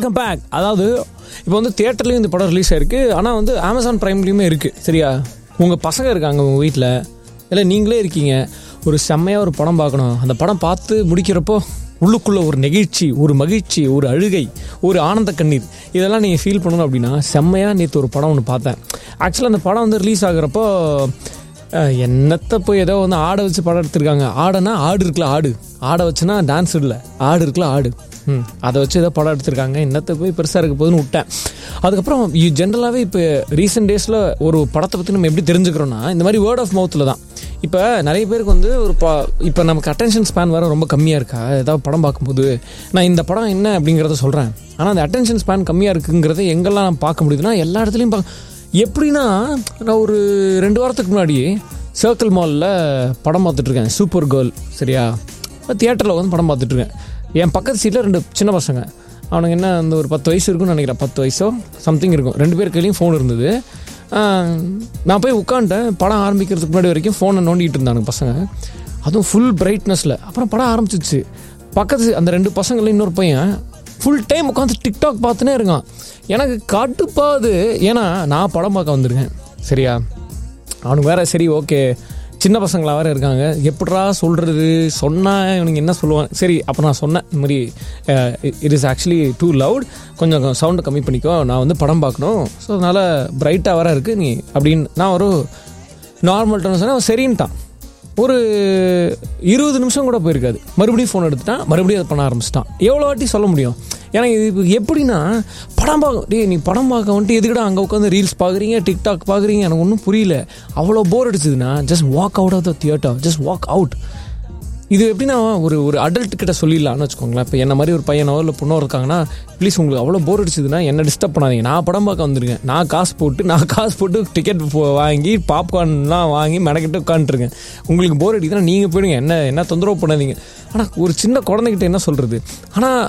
Welcome back அதாவது இப்போ வந்து தியேட்டர்லேயும் இந்த படம் ரிலீஸ் ஆயிருக்கு ஆனால் வந்து அமேசான் ப்ரைம்லேயுமே இருக்குது சரியா உங்கள் பசங்க இருக்காங்க உங்கள் வீட்டில் இல்லை நீங்களே இருக்கீங்க ஒரு செம்மையாக ஒரு படம் பார்க்கணும் அந்த படம் பார்த்து முடிக்கிறப்போ உள்ளுக்குள்ளே ஒரு நெகிழ்ச்சி ஒரு மகிழ்ச்சி ஒரு அழுகை ஒரு ஆனந்த கண்ணீர் இதெல்லாம் நீங்கள் ஃபீல் பண்ணணும் அப்படின்னா செம்மையாக நேற்று ஒரு படம் ஒன்று பார்த்தேன் ஆக்சுவலாக அந்த படம் வந்து ரிலீஸ் ஆகுறப்போ அஹ், என்னத்த போய் ஏதோ வந்து ஆடை வச்சு படம் எடுத்திருக்காங்க ஆடைனா ஆடு இருக்குல்ல ஆடு ஆடை வச்சுனா டான்ஸ் இல்லை ஆடு இருக்குல்ல ஆடு ம் அதை வச்சு ஏதோ படம் எடுத்திருக்காங்க என்னத்தை போய் பெருசாக இருக்க போகுதுன்னு விட்டேன் அதுக்கப்புறம் ஜென்ரலாகவே இப்போ ரீசெண்ட் டேஸில் ஒரு படத்தை பற்றி நம்ம எப்படி தெரிஞ்சுக்கிறோன்னா இந்த மாதிரி வேர்ட் ஆஃப் மவுத்தில் தான் இப்போ நிறைய பேருக்கு வந்து ஒரு ப இப்போ நமக்கு அட்டென்ஷன் ஸ்பேன் வர ரொம்ப கம்மியாக இருக்கா ஏதாவது படம் பார்க்கும்போது நான் இந்த படம் என்ன அப்படிங்கிறத சொல்கிறேன் ஆனால் அந்த அட்டென்ஷன் ஸ்பேன் கம்மியாக இருக்குங்கிறத எங்கெல்லாம் நான் பார்க்க முடியுதுன்னா எல்லா இடத்துலையும் பா எப்படின்னா நான் ஒரு ரெண்டு வாரத்துக்கு முன்னாடி சர்க்கிள் மாலில் படம் பார்த்துட்டு இருக்கேன் சூப்பர் கேர்ள் சரியா தியேட்டரில் வந்து படம் பார்த்துட்டு இருக்கேன் என் பக்கத்து சீட்டில் ரெண்டு சின்ன பசங்க அவனுக்கு என்ன அந்த ஒரு பத்து வயசு இருக்கும்னு நினைக்கிறேன் பத்து வயசோ சம்திங் இருக்கும் ரெண்டு பேர் கையிலையும் ஃபோன் இருந்தது ஆஹ், நான் போய் உட்காந்துட்டேன் படம் ஆரம்பிக்கிறதுக்கு முன்னாடி வரைக்கும் ஃபோனை நோண்டிட்டு இருந்தானுங்க பசங்க அதுவும் ஃபுல் பிரைட்னஸில் அப்புறம் படம் ஆரம்பிச்சிச்சு பக்கத்து அந்த ரெண்டு பசங்களும் இன்னொரு பையன் ஃபுல் டைம் உட்காந்து டிக்டாக் பார்த்துனே இருக்கான் எனக்கு கடுப்பாது ஏன்னா நான் படம் பார்க்க வந்திருக்கேன் சரியா அவனுக்கு வேற சரி ஓகே சின்ன பசங்களா வேற இருக்காங்க எப்படிடா சொல்றது சொன்னா இவனுங்க என்ன சொல்லுவான் சரி அப்போ நான் சொன்னேன் இந்த மாதிரி it is actually too loud கொஞ்சம் சவுண்டை கம்மி பண்ணிக்கோ நான் வந்து படம் பார்க்கணும் ஸோ அதனால் பிரைட்டாக வர இருக்கு நீ அப்படின்னு நான் ஒரு நார்மல் டோன் சொன்னேன் அவன் சரின்ட்டான் ஒரு இருபது நிமிஷம் கூட போயிருக்காது மறுபடியும் ஃபோன் எடுத்துட்டான் மறுபடியும் அதை பண்ண ஆரம்பிச்சிட்டான் எவ்வளோ வாட்டி சொல்ல முடியும் ஏன்னா இது இப்போ எப்படின்னா படம் பார்க்க டேய் நீ படம் பார்க்க வந்துட்டு எதுக்குடா அங்கே உட்காந்து ரீல்ஸ் பார்க்குறீங்க டிக்டாக் பார்க்குறீங்க எனக்கு ஒன்றும் புரியல அவ்வளோ போர் அடிச்சதுன்னா just walk out of the theatre just walk out இது எப்படின்னா ஒரு ஒரு அடல்ட் கிட்ட சொல்லிடலாம்னு வச்சுக்கோங்களேன் இப்போ என்ன மாதிரி ஒரு பையனோ இல்லை பொண்ணோ இருக்காங்கன்னா ப்ளீஸ் உங்களுக்கு அவ்வளோ போர் அடிச்சதுன்னா என்ன டிஸ்டர்ப் பண்ணாதீங்க நான் படம் பார்க்க வந்திருக்கேன் நான் காசு போட்டு நான் காசு போட்டு டிக்கெட் வாங்கி பாப்கார்ன்லாம் வாங்கி மெனக்கிட்டு உட்காந்துருக்கேன் உங்களுக்கு போர் அடிக்குதுன்னா நீங்கள் போயிடுங்க என்ன என்ன தொந்தரவு பண்ணாதீங்க ஆனால் ஒரு சின்ன குழந்தைகிட்ட என்ன சொல்கிறது ஆனால்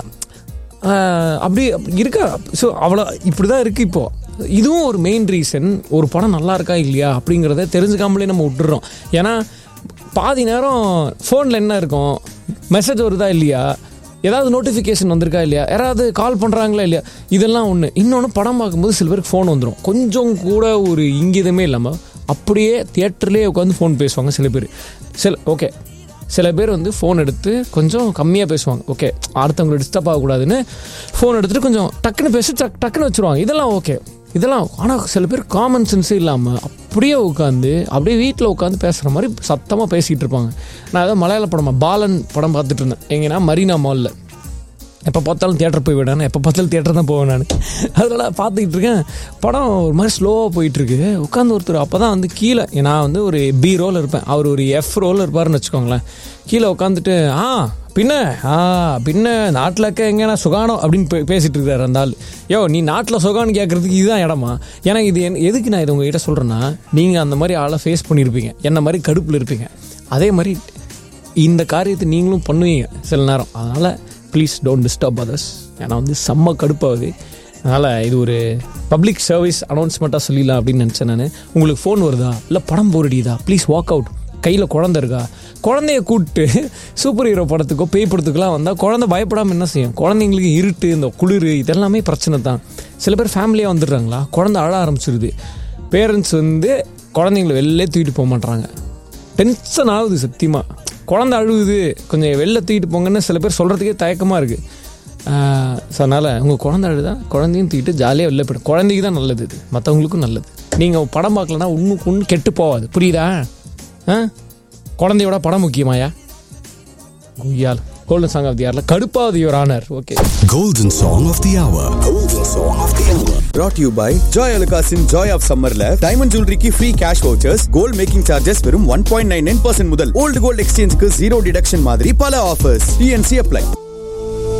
அப்படி அப்படி இருக்கா ஸோ அவ்வளோ இப்படி தான் இருக்குது இப்போது இதுவும் ஒரு மெயின் ரீசன் ஒரு படம் நல்லா இருக்கா இல்லையா அப்படிங்கிறத தெரிஞ்சுக்காமலே நம்ம விட்டுறோம் ஏன்னா பாதி நேரம் ஃபோனில் என்ன இருக்கும் மெசேஜ் வருதா இல்லையா ஏதாவது நோட்டிஃபிகேஷன் வந்திருக்கா இல்லையா யாராவது கால் பண்ணுறாங்களா இல்லையா இதெல்லாம் ஒன்று இன்னொன்று படம் பார்க்கும்போது சில பேருக்கு ஃபோன் வந்துடும் கொஞ்சம் கூட ஒரு இங்கிதமே இல்லாமல் அப்படியே தியேட்டர்லேயே உட்காந்து ஃபோன் பேசுவாங்க சில பேர் சில ஓகே சில பேர் வந்து ஃபோன் எடுத்து கொஞ்சம் கம்மியாக பேசுவாங்க ஓகே அடுத்தவங்களை டிஸ்டர்ப் ஆகக்கூடாதுன்னு ஃபோன் எடுத்துட்டு கொஞ்சம் டக்குன்னு பேசி டக் டக்குன்னு வச்சுருவாங்க இதெல்லாம் ஓகே இதெல்லாம் ஆனால் சில பேர் காமன் சென்ஸே இல்லாமல் அப்படியே உட்காந்து அப்படியே வீட்டில் உட்காந்து பேசுகிற மாதிரி சத்தமாக பேசிகிட்டு இருப்பாங்க நான் ஏதோ மலையாள படமா பாலன் படம் பார்த்துட்டு இருந்தேன் எங்கன்னா மரீனா மாலில் எப்போ பார்த்தாலும் தியேட்டர் போய் விடானே எப்போ பார்த்தாலும் தியேட்டர் தான் போவேன் நான் அதனால் பார்த்துக்கிட்டு இருக்கேன் படம் ஒரு மாதிரி ஸ்லோவாக போயிட்டுருக்கு உட்காந்து ஒருத்தர் அப்போ தான் வந்து கீழே நான் வந்து ஒரு பி ரோல் இருப்பேன் அவர் ஒரு எஃப் ரோல் இருப்பாருன்னு வச்சுக்கோங்களேன் கீழே உட்காந்துட்டு ஆ பின்ன ஆ பின்ன நாட்டில் இருக்க எங்கன்னா சுகானம் அப்படின்னு பே- பேசிட்டு இருக்காரு அந்த ஆள் யோ நீ நாட்டில் சுகான்னு கேட்கறதுக்கு இதுதான் இடமா ஏன்னா இது என்- எதுக்கு நான் இது உங்ககிட்ட சொல்கிறேன்னா நீங்கள் அந்த மாதிரி ஆளை ஃபேஸ் பண்ணியிருப்பீங்க என்ன மாதிரி கடுப்பில் இருப்பீங்க அதே மாதிரி இந்த காரியத்தை நீங்களும் பண்ணுவீங்க சில நேரம் அதனால் ப்ளீஸ் டோன்ட் டிஸ்டர்ப் அதர்ஸ் ஏன்னா வந்து செம்ம கடுப்பாகுது அதனால் இது ஒரு பப்ளிக் சர்வீஸ் அனௌன்ஸ்மெண்ட்டாக சொல்லிடலாம் அப்படின்னு நினச்சேன் நான் உங்களுக்கு ஃபோன் வருதா இல்லை படம் போர் அடிக்குதா ப்ளீஸ் வாக் அவுட் கையில் குழந்தை இருக்கா குழந்தைய கூப்பிட்டு சூப்பர் ஹீரோ படத்துக்கோ பேய் படத்துக்குலாம் வந்தால் குழந்தை பயப்படாமல் என்ன செய்யும் குழந்தைங்களுக்கு இருட்டு இந்த குளிர் இதெல்லாமே பிரச்சனை தான் சில பேர் ஃபேமிலியாக வந்துடுறாங்களா குழந்தை அழ ஆரம்பிச்சிருது பேரண்ட்ஸ் வந்து குழந்தைங்களை வெளிலே தூக்கிட்டு போக மாட்றாங்க டென்ஷன் ஆகுது சத்தியமாக குழந்தை அழுகுது கொஞ்சம் வெளில தூக்கிட்டு போங்கன்னு சில பேர் சொல்கிறதுக்கே தயக்கமாக இருக்குது ஸோ அதனால் உங்கள் குழந்தை அழுதா குழந்தையும் தூக்கிட்டு ஜாலியாக வெளில போய்டும் குழந்தைக்கு தான் நல்லது இது மற்றவங்களுக்கும் நல்லது நீங்கள் படம் பார்க்கலன்னா ஒன்றுக்கு ஒன்று கெட்டு போகாது புரியுதா ஆ குழந்தையோட படம் முக்கியமாயா குய்யால் கோல்டன் சாங் ஆஃப் தி யாரில் கடுப்பாவது your honour okay Golden Song of the Hour. Golden Song of the Hour. brought to you by Joy அலுகாஸின் ஜாய் ஆஃப் சம்மர்ல டைமண்ட் ஜுவல்லரிக்கு free cash vouchers gold making charges வெறும் one point nine nine percent முதல் old gold எக்ஸ்சேஞ்சுக்கு zero deduction மாதிரி பல offers DNC apply